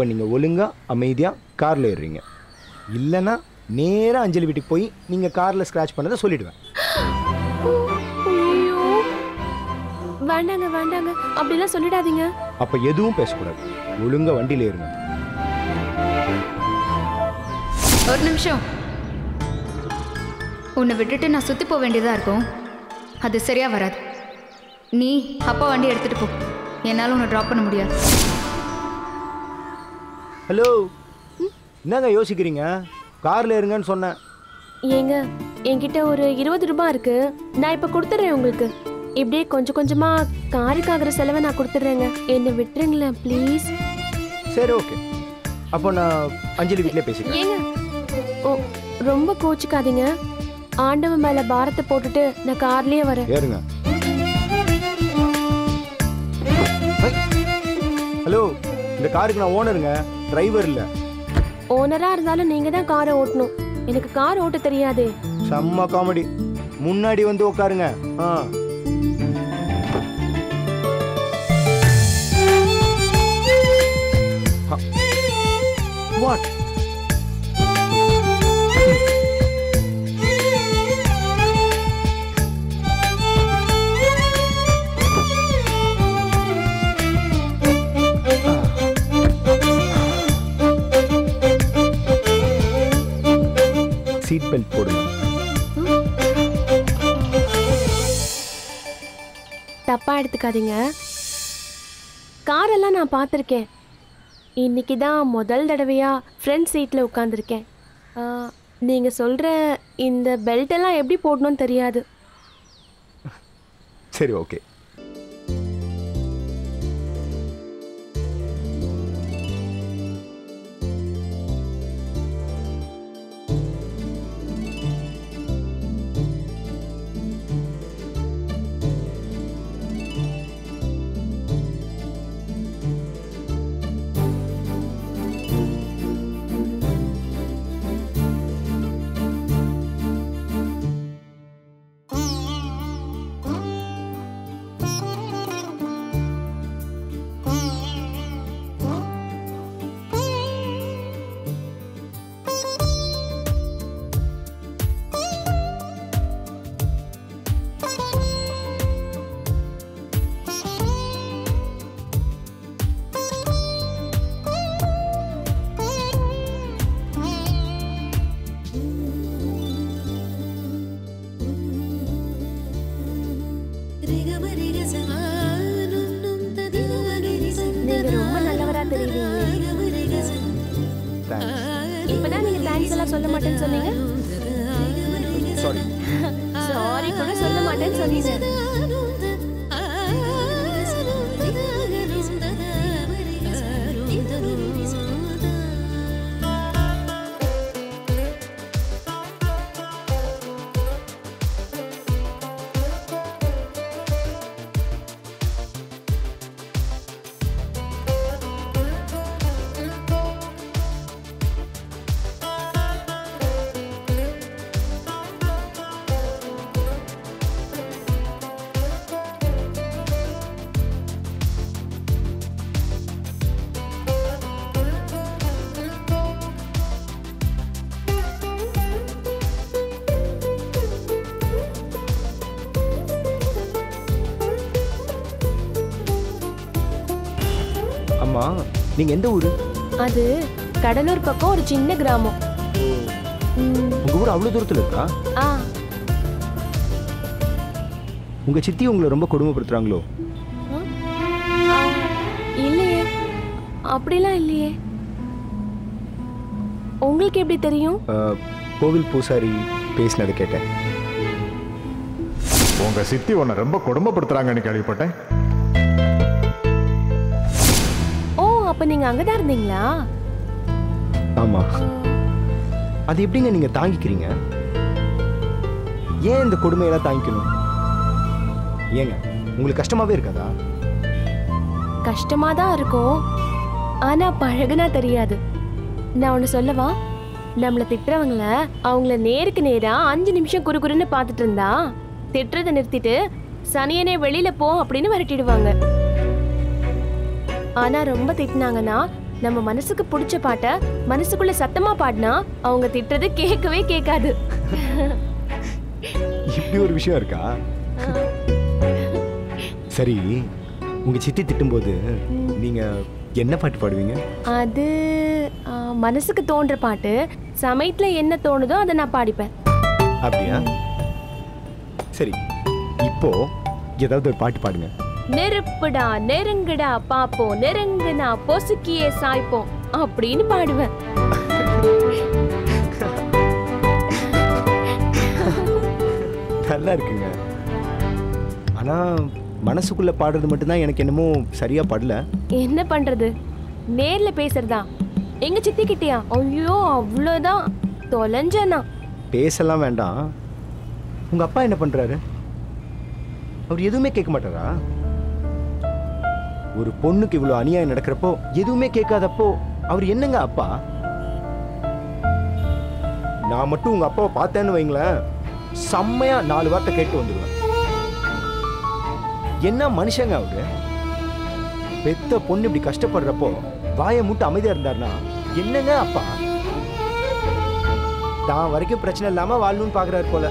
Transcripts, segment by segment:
இப்போ நீங்கள் ஒழுங்காக அமைதியாக காரில் ஏறுறீங்க இல்லைன்னா நேராக அஞ்சலி வீட்டுக்கு போய் நீங்கள் காரில் ஸ்க்ராட்ச் பண்ணதை சொல்லிடுவேன் ஐயோ வேண்டாங்க வேண்டாங்க அப்படிலாம் சொல்லிடாதீங்க அப்போ எதுவும் பேசக்கூடாது ஒழுங்காக வண்டியில் ஏறுங்க ஒரு நிமிஷம் உன்னை விட்டுட்டு நான் சுற்றி போக வேண்டியதாக இருக்கும் அது சரியா வராது நீ அப்பா வண்டி எடுத்துகிட்டு போ என்னால் உன்னை ட்ராப் பண்ண முடியாது ஹலோ என்னங்க யோசிக்கிறீங்க காரில் ஏறுங்கன்னு சொன்னேன் ஏங்க என்கிட்ட ஒரு இருபது ரூபாய் இருக்கு நான் இப்ப கொடுத்துட்றேன் உங்களுக்கு இப்படியே கொஞ்சம் கொஞ்சமா காருக்கு ஆகிற செலவை நான் கொடுத்துட்றேங்க என்னை விட்டுருங்களேன் ப்ளீஸ் சரி ஓகே அப்போ நான் அஞ்சலி வீட்டிலே பேசிக்கிறேன் ஏங்க ஓ ரொம்ப கோச்சிக்காதீங்க ஆண்டவன் மேல பாரத்தை போட்டுட்டு நான் கார்லயே வரேன் ஏறுங்க ஹை. ஹலோ இந்த காருக்கு நான் ஓனருங்க டிரைவர் இல்லை ஓனரா இருந்தாலும் நீங்க தான் காரை ஓட்டணும் எனக்கு கார் ஓட்ட தெரியாதே செம்ம காமெடி முன்னாடி வந்து உட்காருங்க ஆ வாட் சீட் பெல்ட் போடுங்க தப்பா எடுத்துக்காதீங்க காரெல்லாம் நான் பார்த்துருக்கேன் இன்னைக்கு தான் முதல் தடவையா ஃப்ரண்ட் சீட்டில் உட்காந்துருக்கேன் நீங்கள் சொல்கிற இந்த பெல்ட் எல்லாம் எப்படி போடணும்னு தெரியாது சரி ஓகே நீங்கள் ரொம்ப நல்லவராக தெரியுறீங்க தேங்க்ஸ் இப்போதான் நீங்கள் தேங்க்ஸ் எல்லாம் சொல்ல மாட்டேன்னு சொன்னீங்க சாரி சாரி கூட சொல்ல மாட்டேன்னு சொன்னீங்க அம்மா நீங்கள் எந்த ஊர் அது கடலூர் பக்கம் ஒரு சின்ன கிராமம் ம், உங்கள் ஊர் அவ்வளோ தூரத்தில் இருக்கா ஆ உங்கள் சித்தி உங்களை ரொம்ப கொடுமைப்படுத்துகிறாங்களோ ஆ, இல்லையே அப்படிலாம் இல்லையே உங்களுக்கு எப்படி தெரியும் அஹ், கோவில் பூசாரி பேசினதை கேட்டேன் உங்க சித்தி உன்னை ரொம்ப கொடுமைப்படுத்துறாங்கன்னு கேள்விப்பட்டேன் ஓ அப்ப நீங்க அங்கதான் இருந்தீங்களா ஆமாம் அது எப்படிங்க நீங்கள் தாங்கிக்கிறீங்க ஏன் இந்த கொடுமையெல்லாம் தாங்கிக்கணும் ஏங்க உங்களுக்கு கஷ்டமாகவே இருக்காதா கஷ்டமா தான் இருக்கும் ஆனா பழகுனா தெரியாது நான் ஒன்று சொல்லவா நம்மளை திட்டுறவங்கள அவங்கள நேருக்கு நேரா அஞ்சு நிமிஷம் குறுகுறுன்னு பார்த்துட்டு இருந்தா திட்டுறதை நிறுத்திட்டு சனியனே வெளியில போ அப்படின்னு விரட்டிடுவாங்க ஆனா ரொம்ப திட்டினாங்கன்னா நம்ம மனசுக்கு பிடிச்ச பாட்டை மனசுக்குள்ள சத்தமா பாடினா அவங்க திட்டுறது கேட்கவே கேட்காது இப்படி ஒரு விஷயம் இருக்கா சரி உங்க சித்தி திட்டும்போது நீங்க என்ன பாட்டு பாடுவீங்க அது ஆ, மனசுக்கு தோன்ற பாட்டு சமயத்துல என்ன தோணுதோ அதை நான் பாடிப்பேன் அப்படியா சரி இப்போ ஏதாவது ஒரு பாட்டு பாடுங்க நெருப்புடா நெருங்குடா பாப்போம் நெருங்குனா பொசுக்கியே சாய்ப்போம் அப்படின்னு பாடுவேன் நல்லா இருக்குங்க ஆனா மனசுக்குள்ள பாடுறது மட்டும்தான் எனக்கு என்னமோ சரியா படல என்ன பண்றது நேர்ல பேசுறதா எங்க சித்தி கிட்டியா ஐயோ அவ்வளோதான் தொலைஞ்சனா பேசலாம் வேண்டாம் உங்க அப்பா என்ன பண்றாரு அவர் எதுவுமே கேட்க மாட்டாரா ஒரு பொண்ணுக்கு இவ்வளவு அநியாயம் நடக்கிறப்போ எதுவுமே கேட்காதப்போ அவர் என்னங்க அப்பா நான் மட்டும் உங்க அப்பாவை பார்த்தேன்னு வைங்களேன் செம்மையா நாலு வார்த்தை கேட்டு வந்துடுவேன் என்ன மனுஷங்க அவரு பெத்த பொண்ணு இப்படி கஷ்டப்படுறப்போ வாயை மூட்டு அமைதியா இருந்தாருன்னா என்னங்க அப்பா தான் வரைக்கும் பிரச்சனை இல்லாம வாழணும்னு பாக்குறாரு போல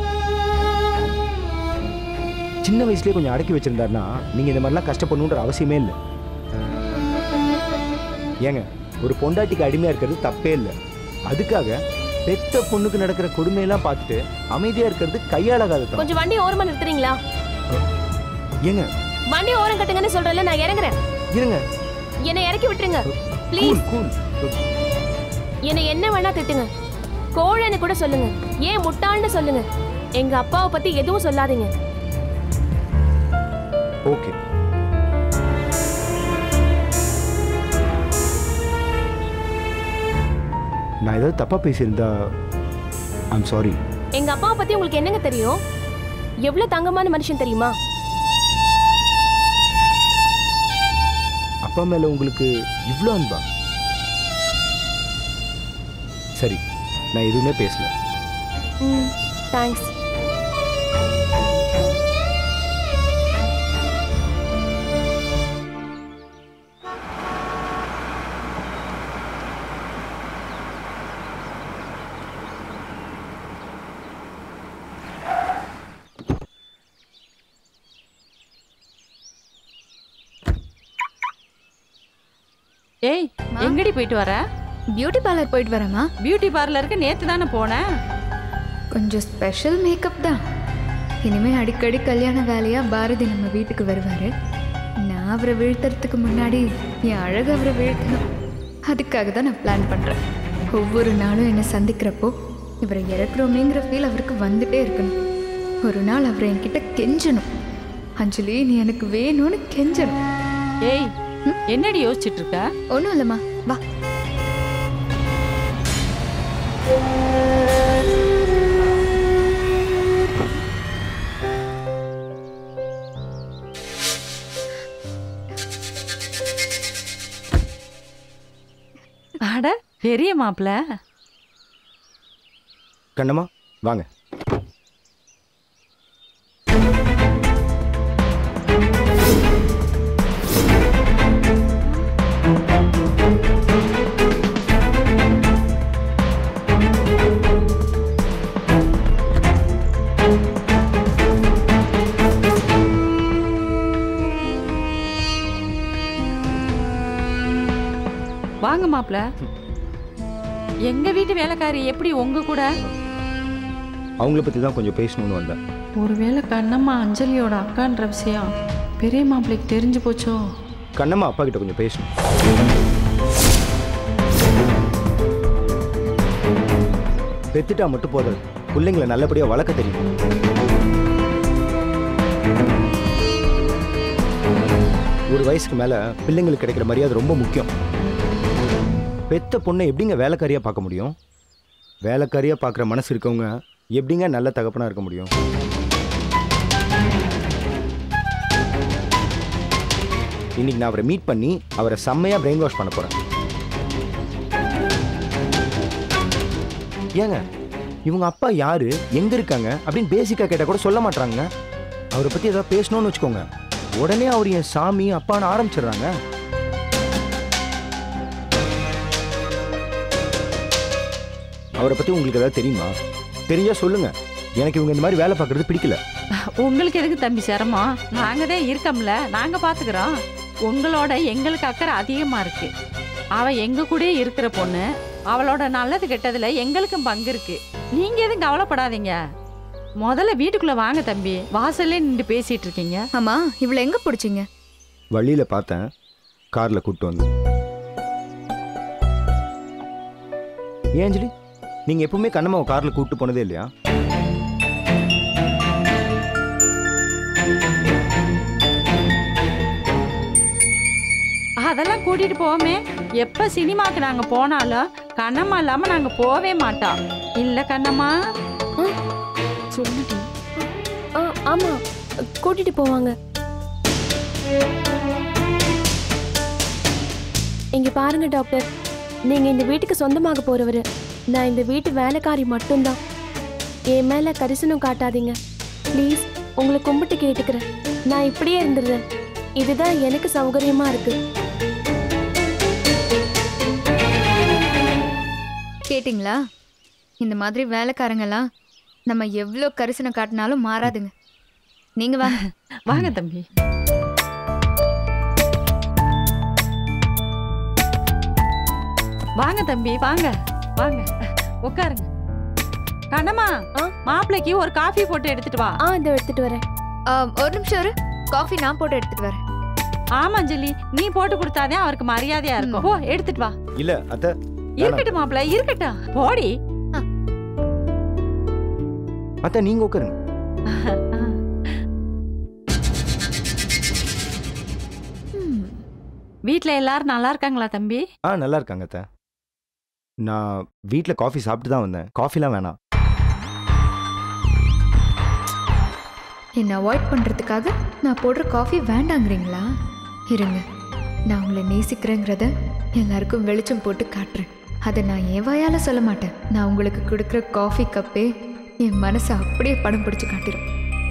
சின்ன வயசுலயே கொஞ்சம் அடக்கி வச்சிருந்தாருன்னா நீங்க இந்த மாதிரிலாம் கஷ்டப்படணுன்ற அவசியமே இல்லை ஏங்க ஒரு பொண்டாட்டிக்கு அடிமையா இருக்கிறது தப்பே இல்லை அதுக்காக பெத்த பொண்ணுக்கு நடக்கிற கொடுமையெல்லாம் பார்த்துட்டு அமைதியா இருக்கிறது கையாளகாத தான் கொஞ்சம் வண்டி ஓரமா நிறுத்துறீங்களா ஏங்க வண்டி ஓரம் கட்டுங்கன்னு சொல்றேன்ல நான் இறங்குறேன் இருங்க என்னை இறக்கி விட்டுருங்க கூல் ப்ளீஸ் கூல் என்னை என்ன வேணா திட்டுங்க கோழன்னு கூட சொல்லுங்க ஏன் முட்டாள்னு சொல்லுங்க எங்க அப்பாவை பத்தி எதுவும் சொல்லாதீங்க ஓகே நான் ஏதாவது தப்பா பேசியிருந்தா ஐம் சாரி எங்க அப்பாவை பத்தி உங்களுக்கு என்னங்க தெரியும் எவ்வளவு தங்கமான மனுஷன் தெரியுமா அப்பா மேல உங்களுக்கு இவ்வளோ அன்பா சரி நான் எதுவுமே பேசல ம் தேங்க்ஸ் ஏய் எங்கடி போயிட்டு வர பியூட்டி பார்லர் போயிட்டு வரேம்மா பியூட்டி பார்லருக்கு நேத்து தானே போனேன் கொஞ்சம் ஸ்பெஷல் மேக்கப் தான் இனிமே அடிக்கடி கல்யாண வேலையா பாரதி நம்ம வீட்டுக்கு வருவாரு நான் அவரை வீழ்த்துறதுக்கு முன்னாடி என் அழகு அவரை வீழ்த்தணும் அதுக்காக தான் நான் பிளான் பண்றேன் ஒவ்வொரு நாளும் என்னை சந்திக்கிறப்போ இவரை இறக்குறோமேங்கிற ஃபீல் அவருக்கு வந்துட்டே இருக்கணும் ஒரு நாள் அவரை என்கிட்ட கெஞ்சணும் அஞ்சலி நீ எனக்கு வேணும்னு கெஞ்சணும் ஏய் என்னடி யோசிச்சுட்டு இருக்க ஒன்றும் இல்லைம்மா வா அட பெரிய மாப்பிள கண்ணம்மா வாங்க வாங்க மாப்பிள எங்க வீட்டு வேலைக்காரி எப்படி உங்க கூட அவங்கள பத்தி தான் கொஞ்சம் பேசணும்னு வந்தேன் ஒருவேளை கண்ணம்மா அஞ்சலியோட அக்கான்ற விஷயம் பெரிய மாப்பிளைக்கு தெரிஞ்சு போச்சோ கண்ணம்மா அப்பா கிட்ட கொஞ்சம் பேசணும் பெத்துட்டா மட்டும் போதாது பிள்ளைங்களை நல்லபடியா வளர்க்க தெரியும் ஒரு வயசுக்கு மேல பிள்ளைங்களுக்கு கிடைக்கிற மரியாதை ரொம்ப முக்கியம் பெத்த பொண்ணை எப்படிங்க வேலைக்காரியா பார்க்க முடியும் வேலைக்காரியா பார்க்குற மனசு இருக்கவங்க எப்படிங்க நல்ல தகப்பனா இருக்க முடியும் இன்னைக்கு நான் அவரை மீட் பண்ணி அவரை செம்மையா பிரெயின் வாஷ் பண்ண போறேன் ஏங்க இவங்க அப்பா யாரு எங்க இருக்காங்க அப்படின்னு பேசிக்கா கேட்டா கூட சொல்ல மாட்டாங்க அவரை பத்தி ஏதாவது பேசணும்னு வச்சுக்கோங்க உடனே அவர் என் சாமி அப்பான்னு ஆரம்பிச்சிடுறாங்க அவரை பற்றி உங்களுக்கு ஏதாவது தெரியுமா தெரிஞ்சா சொல்லுங்க எனக்கு இவங்க இந்த மாதிரி வேலை பார்க்குறது பிடிக்கல உங்களுக்கு எதுக்கு தம்பி சிரமம் நாங்க தான் இருக்கோம்ல நாங்க பாத்துக்கிறோம் உங்களோட எங்களுக்கு அக்கறை அதிகமா இருக்கு அவ எங்க கூடயே இருக்கிற பொண்ணு அவளோட நல்லது கெட்டதுல எங்களுக்கும் பங்கு இருக்கு நீங்க எதுவும் கவலைப்படாதீங்க முதல்ல வீட்டுக்குள்ள வாங்க தம்பி வாசல்லே நின்று பேசிட்டு இருக்கீங்க ஆமா இவளை எங்க பிடிச்சிங்க வழியில் பார்த்தேன் காரில் கூப்பிட்டு வந்து ஏன் அஞ்சலி நீங்கள் எப்பவுமே கண்ணம்மாவை காரில் கூப்பிட்டு போனதே இல்லையா அதெல்லாம் கூட்டிட்டு போவோமே எப்ப சினிமாக்கு நாங்க போனாலும் கண்ணம்மா இல்லாம நாங்க போவே மாட்டோம் இல்ல கண்ணம்மா சொல்லுடி ஆ ஆமா கூட்டிட்டு போவாங்க இங்க பாருங்க டாக்டர் நீங்க இந்த வீட்டுக்கு சொந்தமாக போறவரு நான் இந்த வீட்டு வேலைக்காரி மட்டும்தான் என் மேல கரிசனம் காட்டாதீங்க ப்ளீஸ் உங்களை கும்பிட்டு கேட்டுக்கிறேன் நான் இப்படியே இருந்துடுறேன் இதுதான் எனக்கு சௌகரியமா இருக்கு கேட்டிங்களா இந்த மாதிரி வேலைக்காரங்கெல்லாம் நம்ம எவ்வளோ கரிசனை காட்டினாலும் மாறாதுங்க நீங்க வாங்க வாங்க தம்பி வாங்க தம்பி வாங்க வாங்க உட்காருங்க கண்ணம்மா ஆ? மாப்பிள்ளைக்கு ஒரு காஃபி போட்டு எடுத்துட்டு வா ஆ இந்த எடுத்துட்டு வரேன் ஆ, ஒரு நிமிஷம் இரு காஃபி நான் போட்டு எடுத்துட்டு வரேன் ஆமா அஞ்சலி நீ போட்டு கொடுத்தாதே அவருக்கு மரியாதையா இருக்கும் ஓ எடுத்துட்டு வா இல்லை அத்தை இருக்கட்டும் மாப்பிள்ளை இருக்கட்டும் போடி அத்தை நீங்கள் உட்காருங்க ம், வீட்ல எல்லாரும் நல்லா இருக்காங்களா தம்பி ஆ நல்லா இருக்காங்க அத்தை நான் வீட்டில் காஃபி சாப்பிட்டு தான் வந்தேன் காஃபிலாம் வேணாம் என்னை அவாய்ட் பண்ணுறதுக்காக நான் போடுற காஃபி வேண்டாங்கிறீங்களா இருங்க நான் உங்களை நேசிக்கிறேங்கிறத எல்லாருக்கும் வெளிச்சம் போட்டு காட்டுறேன் அதை நான் என் வாயால் சொல்ல மாட்டேன் நான் உங்களுக்கு கொடுக்குற காஃபி கப்பே என் மனசை அப்படியே படம் பிடிச்சி காட்டிடும்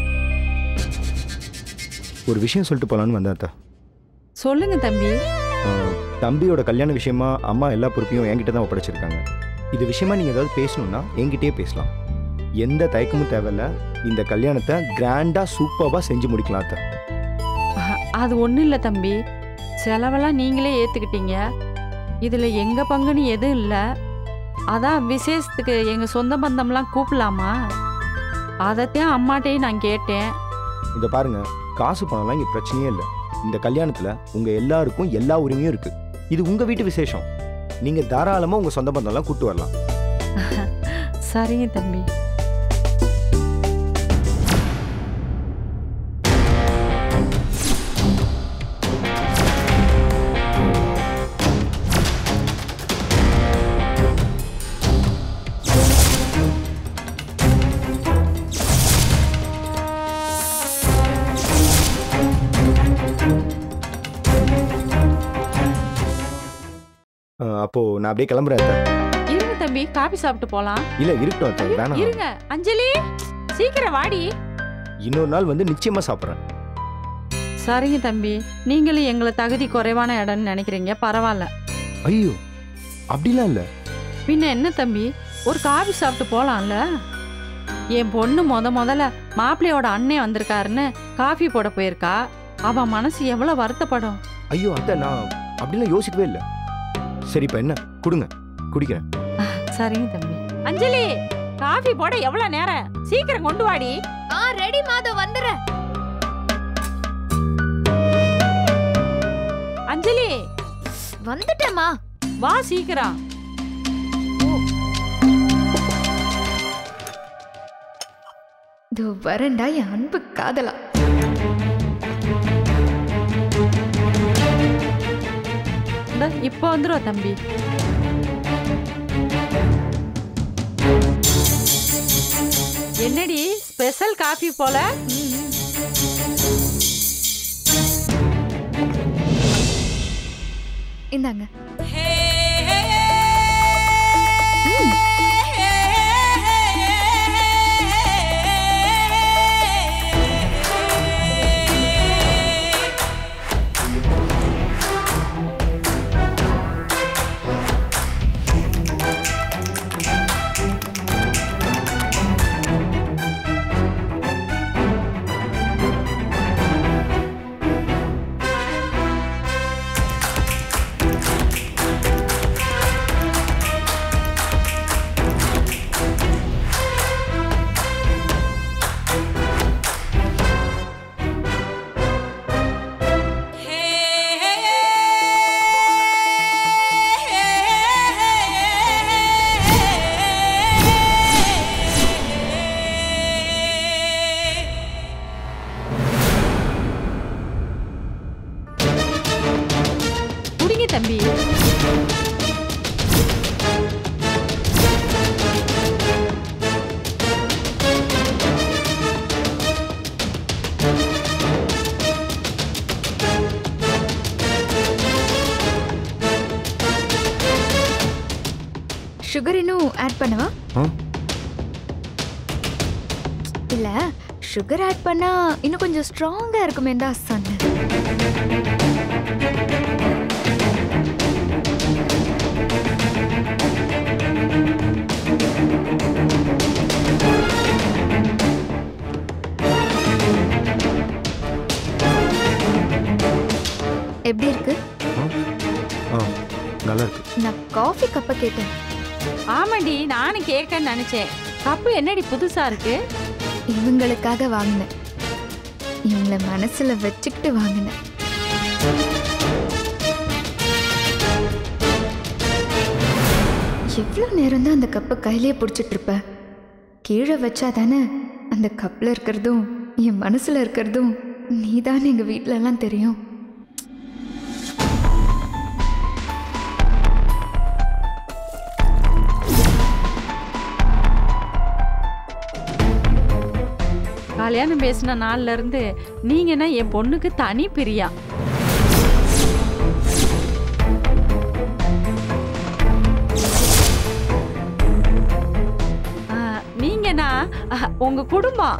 ஒரு விஷயம் சொல்லிட்டு போகலான்னு வந்தேன் அத்தை சொல்லுங்க தம்பி ஆ, தம்பியோட கல்யாண விஷயமா அம்மா எல்லா பொறுப்பையும் என்கிட்ட தான் ஒப்படைச்சிருக்காங்க இது விஷயமா நீங்கள் ஏதாவது பேசணும்னா என்கிட்டயே பேசலாம் எந்த தயக்கமும் தேவையில்ல இந்த கல்யாணத்தை கிராண்டாக சூப்பராக செஞ்சு முடிக்கலாம் அத்தை அஹ், அது ஒண்ணும் இல்ல தம்பி செலவெல்லாம் நீங்களே ஏத்துக்கிட்டீங்க இதுல எங்க பங்குன்னு எதுவும் இல்ல அதான் விசேஷத்துக்கு எங்க சொந்த பந்தம்லாம் கூப்பிடலாமா அதைத்தான் அம்மாட்டையும் நான் கேட்டேன் இதை பாருங்க காசு பணம்லாம் இங்கே பிரச்சனையே இல்லை இந்த கல்யாணத்தில் உங்கள் எல்லாருக்கும் எல்லா உரிமையும் இருக்குது இது உங்கள் வீட்டு விசேஷம் நீங்கள் தாராளமாக உங்கள் சொந்த பந்தம்லாம் கூட்டு வரலாம் சரிங்க தம்பி அஹ், அப்போ நான் அப்படியே கிளம்புறேன் அத்தை. இருங்க தம்பி காபி சாப்பிட்டு போலாம் இல்லை இருக்கட்டும் அத்தை வேணாம் இருங்க அஞ்சலி சீக்கிரம் வாடி இன்னொரு நாள் வந்து நிச்சயமாக சாப்பிட்றேன் சரிங்க தம்பி நீங்களும் எங்களை தகுதி குறைவான இடம்னு நினைக்கிறீங்க பரவாயில்ல ஐயோ அப்படிலாம் இல்லை பின்ன என்ன தம்பி ஒரு காபி சாப்பிட்டு போலாம்ல என் பொண்ணு முத முதல்ல மாப்பிள்ளையோட அண்ணே வந்திருக்காருன்னு காஃபி போட போயிருக்கா அவ மனசு எவ்வளவு வருத்தப்படும் ஐயோ அத்தை நான் அப்படிலாம் யோசிக்கவே இல்லை சரி இப்போ என்ன கொடுங்க குடிக்கிறேன் சரிங்க தம்பி அஞ்சலி காஃபி போட எவ்வளவு நேரம் சீக்கிரம் கொண்டு வாடி ஆ ரெடி மாதம் வந்துடுறேன் அஞ்சலி வந்துட்டேம்மா வா சீக்கிரம் இதோ வரேன்டா என் அன்பு காதலா இந்த இப்போ வந்துரும் தம்பி என்னடி ஸ்பெஷல் காஃபி போல இந்தாங்க தம்பி சுகர் இன்னும் ஆட் பண்ணவா ஆ இல்ல சுகர் ஆட் பண்ணா இன்னும் கொஞ்சம் ஸ்ட்ராங்கா இருக்குமே தான் சொன்னேன் எப்படி இருக்கு ஆ நல்லா இருக்கு நான் காஃபி கப்பை கேட்டேன் ஆமாடி நானும் கேட்கன்னு நினைச்சேன் கப்பு என்னடி புதுசா இருக்கு இவங்களுக்காக வாங்கினேன் இவங்கள மனசுல வச்சுக்கிட்டு வாங்கினேன் எவ்வளோ நேரம் தான் அந்த கப்பை கையிலே பிடிச்சிட்டு இருப்ப கீழே வச்சா தானே அந்த கப்பில் இருக்கிறதும் என் மனசுல இருக்கிறதும் நீதான் எங்க வீட்ல எல்லாம் தெரியும் கல்யாணம் பேசின நாள்ல இருந்து நீங்கன்னா என் பொண்ணுக்கு தனி பிரியா ஆ, நீங்கன்னா அஹ், உங்க குடும்பம்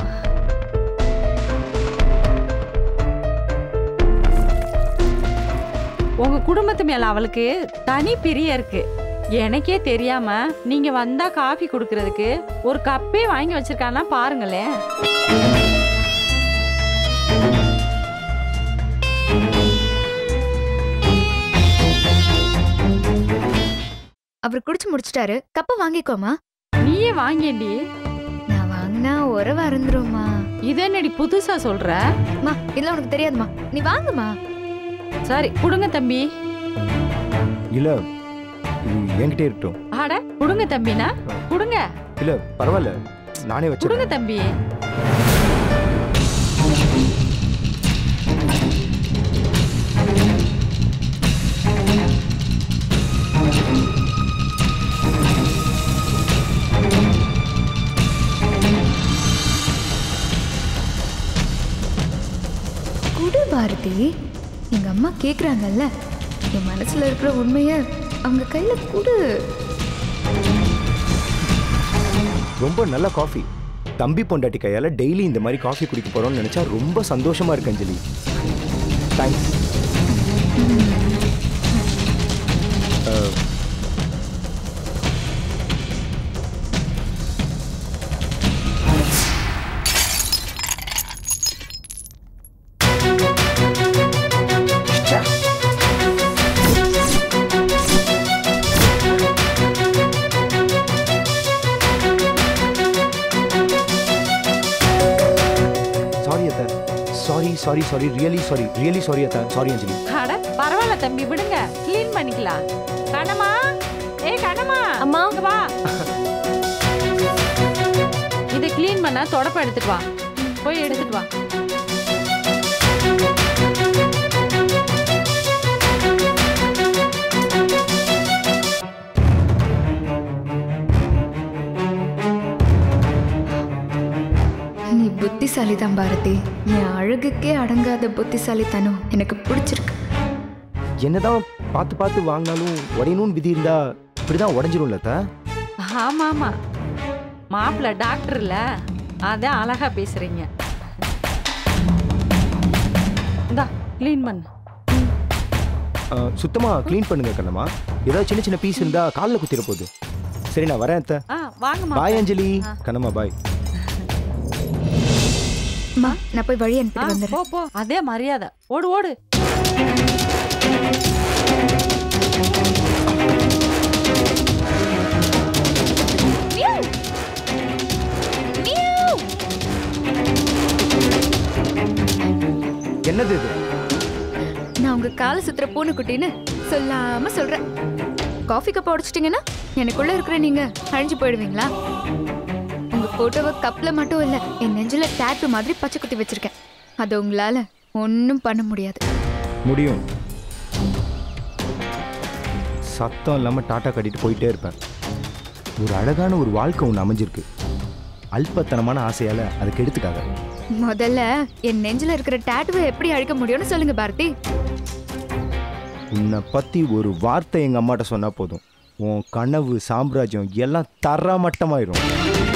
உங்க குடும்பத்து மேல அவளுக்கு தனி பிரியம் இருக்கு எனக்கே தெரியாம நீங்க வந்தா காஃபி குடுக்கறதுக்கு ஒரு கப்பே வாங்கி வச்சிருக்கான்னா பாருங்களேன் அவர் குடிச்சு முடிச்சிட்டாரு கப்பை வாங்கிக்கோமா நீயே வாங்கேண்டி நான் வாங்கினா உறவு அறந்துரும்மா இது என்னடி புதுசா சொல்ற மா இதெல்லாம் உனக்கு தெரியாதுமா நீ வாங்குமா சரி குடுங்க தம்பி இல்ல இது என்கிட்டே இருக்கட்டும் ஆட குடுங்க தம்பினா குடுங்க இல்ல பரவாயில்ல நானே குடுங்க வச்சிருக்கேன் தம்பி குடு பாரதி எங்க அம்மா கேக்குறாங்கல்ல என் மனசுல இருக்கிற உண்மைய அவங்க கையில குடு ரொம்ப நல்ல காஃபி தம்பி பொண்டாட்டி கையால டெய்லி இந்த மாதிரி காஃபி குடிக்க போறோம்னு நினைச்சா ரொம்ப சந்தோஷமா இருக்கு அஞ்சலி தேங்க்ஸ் சாரி அத்தா sorry sorry sorry really sorry really sorry அத்தா சாரி அஞ்சலி அட பரவாயில்ல தம்பி விடுங்க க்ளீன் பண்ணிக்கலாம் கண்ணம்மா ஏ கண்ணம்மா அம்மா. இங்க வா இதை க்ளீன் பண்ண தொடப்ப எடுத்துட்டு வா போய் எடுத்துட்டு வா நீ புத்திசாலி தான் பாரதி என் அழகுக்கே அடங்காத புத்திசாலித்தனம் எனக்கு பிடிச்சிருக்கு என்னதான் பார்த்து பார்த்து வாங்கினாலும் உடையணும்னு விதி இருந்தா இப்படிதான் உடஞ்சிரும்ல அத்தா ஆமா ஆமா மாப்பிள்ள டாக்டர்ல அதான் அழகா பேசுறீங்க இந்தா க்ளீன் பண்ணு அஹ், சுத்தமா க்ளீன் பண்ணுங்க கண்ணம்மா ஏதாவது சின்ன சின்ன பீஸ் இருந்தா காலில் குத்திர போகுது சரி நான் வரேன் அத்தை ஆ வாங்கம்மா பாய் அஞ்சலி ஆ. கண்ணம்மா பாய் அம்மா நான் போய் வழி ஆ, அனுப்பிட்டு வந்துடுறேன் போ போ அதே மரியாதை ஓடு ஓடு என்னது இது நான் உங்க காலை சுத்துற பூனைக்குட்டின்னு சொல்லாம சொல்றேன் காஃபி கப் உடைச்சிட்டீங்கன்னா எனக்குள்ள இருக்கிற நீங்க அழிஞ்சு போயிடுவீங்களா உங்க போட்டோவை கப்ல மட்டும் இல்ல என் நெஞ்சில டேட்டு மாதிரி பச்சை குத்தி வச்சிருக்கேன் அது உங்களால ஒன்றும் பண்ண முடியாது முடியும் சத்தம் இல்லாமல் டாட்டா கட்டிட்டு போயிட்டே இருப்பேன் ஒரு அழகான ஒரு வாழ்க்கை ஒன்று அமைஞ்சிருக்கு அல்பத்தனமான ஆசையால் அதை கெடுத்துக்காக முதல்ல என் நெஞ்சில இருக்கிற டாட்டுவை எப்படி அழிக்க முடியும்னு சொல்லுங்க பாரதி உன்னை பற்றி ஒரு வார்த்தை எங்கள் அம்மாட்ட சொன்னால் போதும் உன் கனவு சாம்ராஜ்யம் எல்லாம் தரமட்டமாயிரும்